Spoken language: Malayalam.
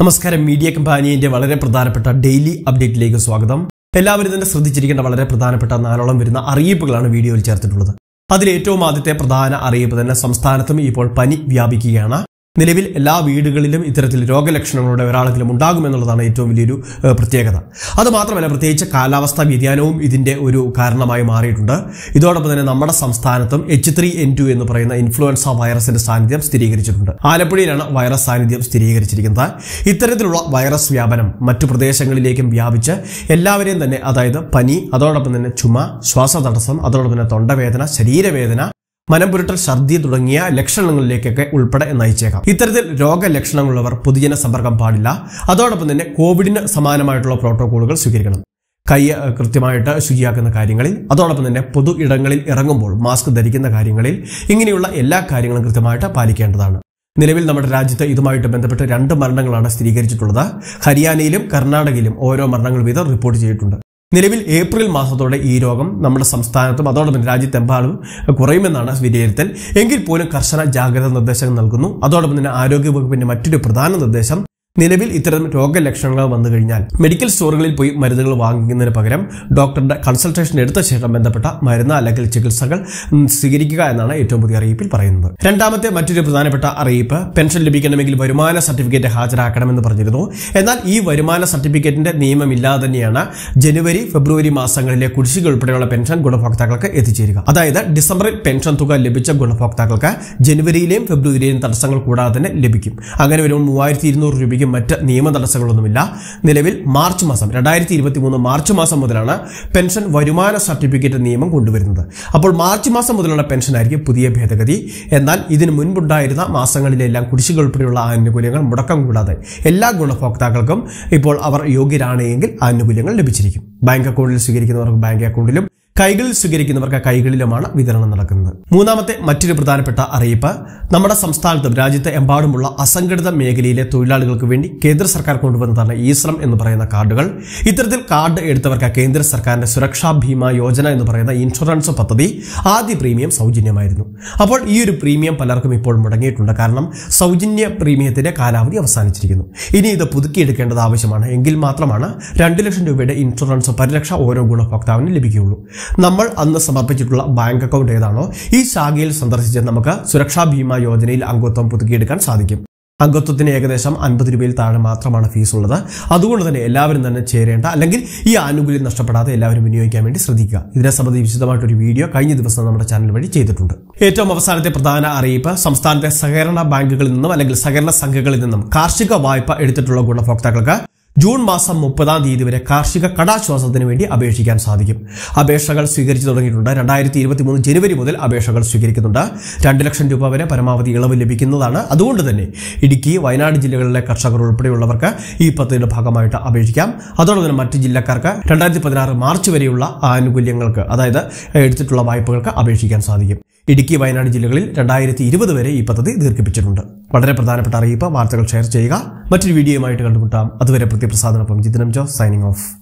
നമസ്കാരം മീഡിയ കമ്പാനിയന്റെ വളരെ പ്രധാനപ്പെട്ട ഡെയിലി അപ്ഡേറ്റിലേക്ക് സ്വാഗതം എല്ലാവരും തന്നെ ശ്രദ്ധിച്ചിരിക്കേണ്ട വളരെ പ്രധാനപ്പെട്ട നാലോളം വരുന്ന അറിയിപ്പുകളാണ് വീഡിയോയിൽ ചേർത്തിട്ടുള്ളത് അതിൽ ഏറ്റവും ആദ്യത്തെ പ്രധാന അറിയിപ്പ് തന്നെ സംസ്ഥാനത്തും ഇപ്പോൾ പനി വ്യാപിക്കുകയാണ് നിലവിൽ എല്ലാ വീടുകളിലും ഇത്തരത്തിൽ രോഗലക്ഷണങ്ങളുടെ ഒരാളെങ്കിലും ഉണ്ടാകുമെന്നുള്ളതാണ് ഏറ്റവും വലിയൊരു ഏഹ്, പ്രത്യേകത അത് മാത്രമല്ല പ്രത്യേകിച്ച് കാലാവസ്ഥാ വ്യതിയാനവും ഇതിന്റെ ഒരു കാരണമായി മാറിയിട്ടുണ്ട് ഇതോടൊപ്പം തന്നെ നമ്മുടെ സംസ്ഥാനത്തും എച്ച് ത്രീ എൻ ടു എന്ന് പറയുന്ന ഇൻഫ്ലുവൻസ വൈറസിന്റെ സാന്നിധ്യം സ്ഥിരീകരിച്ചിട്ടുണ്ട് ആലപ്പുഴയിലാണ് വൈറസ് സാന്നിധ്യം സ്ഥിരീകരിച്ചിരിക്കുന്നത് ഇത്തരത്തിലുള്ള വൈറസ് വ്യാപനം മറ്റു പ്രദേശങ്ങളിലേക്കും വ്യാപിച്ച് എല്ലാവരെയും തന്നെ അതായത് പനി അതോടൊപ്പം തന്നെ ചുമ ശ്വാസതടസ്സം അതോടൊപ്പം തന്നെ തൊണ്ടവേദന ശരീരവേദന മനംപുരട്ടൽ ഛർദി തുടങ്ങിയ ലക്ഷണങ്ങളിലേക്കൊക്കെ ഉൾപ്പെടെ നയിച്ചേക്കാം ഇത്തരത്തിൽ രോഗലക്ഷണങ്ങളുള്ളവർ പൊതുജന സമ്പർക്കം പാടില്ല അതോടൊപ്പം തന്നെ കോവിഡിന് സമാനമായിട്ടുള്ള പ്രോട്ടോകോളുകൾ സ്വീകരിക്കണം കൈ അഹ്, കൃത്യമായിട്ട് ശുചിയാക്കുന്ന കാര്യങ്ങളിൽ അതോടൊപ്പം തന്നെ പൊതു ഇടങ്ങളിൽ ഇറങ്ങുമ്പോൾ മാസ്ക് ധരിക്കുന്ന കാര്യങ്ങളിൽ ഇങ്ങനെയുള്ള എല്ലാ കാര്യങ്ങളും കൃത്യമായിട്ട് പാലിക്കേണ്ടതാണ് നിലവിൽ നമ്മുടെ രാജ്യത്ത് ഇതുമായിട്ട് ബന്ധപ്പെട്ട് രണ്ട് മരണങ്ങളാണ് സ്ഥിരീകരിച്ചിട്ടുള്ളത് ഹരിയാനയിലും കർണാടകയിലും ഓരോ മരണങ്ങൾ വീതം റിപ്പോർട്ട് ചെയ്തിട്ടുണ്ട് നിലവിൽ ഏപ്രിൽ മാസത്തോടെ ഈ രോഗം നമ്മുടെ സംസ്ഥാനത്തും അതോടൊപ്പം രാജ്യത്തെമ്പാടും കുറയുമെന്നാണ് വിലയിരുത്തൽ എങ്കിൽ പോലും കർശന ജാഗ്രതാ നിർദ്ദേശങ്ങൾ നൽകുന്നു അതോടൊപ്പം തന്നെ ആരോഗ്യവകുപ്പിന്റെ മറ്റൊരു പ്രധാന നിർദ്ദേശം നിലവിൽ ഇത്തരം രോഗലക്ഷണങ്ങൾ വന്നു കഴിഞ്ഞാൽ മെഡിക്കൽ സ്റ്റോറുകളിൽ പോയി മരുന്നുകൾ വാങ്ങിക്കുന്നതിന് പകരം ഡോക്ടറുടെ കൺസൾട്ടേഷൻ എടുത്ത ശേഷം ബന്ധപ്പെട്ട മരുന്ന് അല്ലെങ്കിൽ ചികിത്സകൾ ഉം, സ്വീകരിക്കുക എന്നാണ് ഏറ്റവും പുതിയ അറിയിപ്പിൽ പറയുന്നത് രണ്ടാമത്തെ മറ്റൊരു പ്രധാനപ്പെട്ട അറിയിപ്പ് പെൻഷൻ ലഭിക്കണമെങ്കിൽ വരുമാന സർട്ടിഫിക്കറ്റ് ഹാജരാക്കണമെന്ന് പറഞ്ഞിരുന്നു എന്നാൽ ഈ വരുമാന സർട്ടിഫിക്കറ്റിന്റെ നിയമമില്ലാതെ തന്നെയാണ് ജനുവരി ഫെബ്രുവരി മാസങ്ങളിലെ കുടിശ്ശിക ഉൾപ്പെടെയുള്ള പെൻഷൻ ഗുണഭോക്താക്കൾക്ക് എത്തിച്ചേരുക അതായത് ഡിസംബറിൽ പെൻഷൻ തുക ലഭിച്ച ഗുണഭോക്താക്കൾക്ക് ജനുവരിയിലെയും ഫെബ്രുവരിയിലെയും തടസ്സങ്ങൾ കൂടാതെ തന്നെ ലഭിക്കും അങ്ങനെ വരുമ്പോൾ മൂവായിരത്തി ഇരുന്നൂറ് രൂപയ്ക്ക് മറ്റ് നിയമ തടസ്സങ്ങളൊന്നുമില്ല നിലവിൽ മാർച്ച് മാസം രണ്ടായിരത്തി ഇരുപത്തി മൂന്ന് മാർച്ച് മാസം മുതലാണ് പെൻഷൻ വരുമാന സർട്ടിഫിക്കറ്റ് നിയമം കൊണ്ടുവരുന്നത് അപ്പോൾ മാർച്ച് മാസം മുതലുള്ള പെൻഷൻ ആയിരിക്കും പുതിയ ഭേദഗതി എന്നാൽ ഇതിന് മുൻപുണ്ടായിരുന്ന മാസങ്ങളിലെല്ലാം കുടിശ്ശിക ഉൾപ്പെടെയുള്ള ആനുകൂല്യങ്ങൾ മുടക്കം കൂടാതെ എല്ലാ ഗുണഭോക്താക്കൾക്കും ഇപ്പോൾ അവർ യോഗ്യരാണ് എങ്കിൽ ആനുകൂല്യങ്ങൾ ലഭിച്ചിരിക്കും ബാങ്ക് അക്കൗണ്ടിൽ സ്വീകരിക്കുന്നവർക്ക് ബാങ്ക് അക്കൗണ്ടിലും കൈകളിൽ സ്വീകരിക്കുന്നവർക്ക് കൈകളിലുമാണ് വിതരണം നടക്കുന്നത് മൂന്നാമത്തെ മറ്റൊരു പ്രധാനപ്പെട്ട അറിയിപ്പ് നമ്മുടെ സംസ്ഥാനത്തും രാജ്യത്തെ എമ്പാടുമുള്ള അസംഘടിത മേഖലയിലെ തൊഴിലാളികൾക്ക് വേണ്ടി കേന്ദ്ര സർക്കാർ കൊണ്ടുവന്നതാണ് ഈ ശ്രം എന്ന് പറയുന്ന കാർഡുകൾ ഇത്തരത്തിൽ കാർഡ് എടുത്തവർക്ക് കേന്ദ്ര സർക്കാരിന്റെ സുരക്ഷാ ഭീമ യോജന എന്ന് പറയുന്ന ഇൻഷുറൻസ് പദ്ധതി ആദ്യ പ്രീമിയം സൗജന്യമായിരുന്നു അപ്പോൾ ഈ ഒരു പ്രീമിയം പലർക്കും ഇപ്പോൾ മുടങ്ങിയിട്ടുണ്ട് കാരണം സൗജന്യ പ്രീമിയത്തിന്റെ കാലാവധി അവസാനിച്ചിരിക്കുന്നു ഇനി ഇത് പുതുക്കിയെടുക്കേണ്ടത് ആവശ്യമാണ് എങ്കിൽ മാത്രമാണ് രണ്ട് ലക്ഷം രൂപയുടെ ഇൻഷുറൻസ് പരിരക്ഷ ഓരോ ഗുണഭോക്താവിന് ലഭിക്കുകയുള്ളൂ നമ്മൾ അന്ന് സമർപ്പിച്ചിട്ടുള്ള ബാങ്ക് അക്കൗണ്ട് ഏതാണോ ഈ ശാഖയിൽ സന്ദർശിച്ച് നമുക്ക് സുരക്ഷാ ഭീമ യോജനയിൽ അംഗത്വം പുതുക്കിയെടുക്കാൻ സാധിക്കും അംഗത്വത്തിന് ഏകദേശം അൻപത് രൂപയിൽ താഴെ മാത്രമാണ് ഫീസ് ഉള്ളത് അതുകൊണ്ട് തന്നെ എല്ലാവരും തന്നെ ചേരേണ്ട അല്ലെങ്കിൽ ഈ ആനുകൂല്യം നഷ്ടപ്പെടാതെ എല്ലാവരും വിനിയോഗിക്കാൻ വേണ്ടി ശ്രദ്ധിക്കുക ഇതിനെ സംബന്ധിച്ച് വിശദമായിട്ടൊരു വീഡിയോ കഴിഞ്ഞ ദിവസം നമ്മുടെ ചാനൽ വഴി ചെയ്തിട്ടുണ്ട് ഏറ്റവും അവസാനത്തെ പ്രധാന അറിയിപ്പ് സംസ്ഥാനത്തെ സഹകരണ ബാങ്കുകളിൽ നിന്നും അല്ലെങ്കിൽ സഹകരണ സംഘങ്ങളിൽ നിന്നും കാർഷിക വായ്പ എടുത്തിട്ടുള്ള ഗുണഭോക്താക്കൾക്ക് ജൂൺ മാസം മുപ്പതാം തീയതി വരെ കാർഷിക കടാശ്വാസത്തിന് വേണ്ടി അപേക്ഷിക്കാൻ സാധിക്കും അപേക്ഷകൾ സ്വീകരിച്ചു തുടങ്ങിയിട്ടുണ്ട് രണ്ടായിരത്തി ഇരുപത്തി മൂന്ന് ജനുവരി മുതൽ അപേക്ഷകൾ സ്വീകരിക്കുന്നുണ്ട് രണ്ട് ലക്ഷം രൂപ വരെ പരമാവധി ഇളവ് ലഭിക്കുന്നതാണ് അതുകൊണ്ട് തന്നെ ഇടുക്കി വയനാട് ജില്ലകളിലെ കർഷകർ ഉൾപ്പെടെയുള്ളവർക്ക് ഈ പദ്ധതിയുടെ ഭാഗമായിട്ട് അപേക്ഷിക്കാം അതോടൊപ്പം തന്നെ മറ്റ് ജില്ലക്കാർക്ക് രണ്ടായിരത്തി പതിനാറ് മാർച്ച് വരെയുള്ള ആനുകൂല്യങ്ങൾക്ക് അതായത് എടുത്തിട്ടുള്ള വായ്പകൾക്ക് അപേക്ഷിക്കാൻ സാധിക്കും ഇടുക്കി വയനാട് ജില്ലകളിൽ രണ്ടായിരത്തി ഇരുപത് വരെ ഈ പദ്ധതി ദീർഘിപ്പിച്ചിട്ടുണ്ട് വളരെ പ്രധാനപ്പെട്ട അറിയിപ്പ് വാർത്തകൾ ഷെയർ ചെയ്യുക മറ്റൊരു വീഡിയോയുമായിട്ട് കണ്ടുമുട്ടാം അതുവരെ പ്രതിപ്രസാദനൊപ്പം ജിതനം ജോ സൈനിങ് ഓഫ്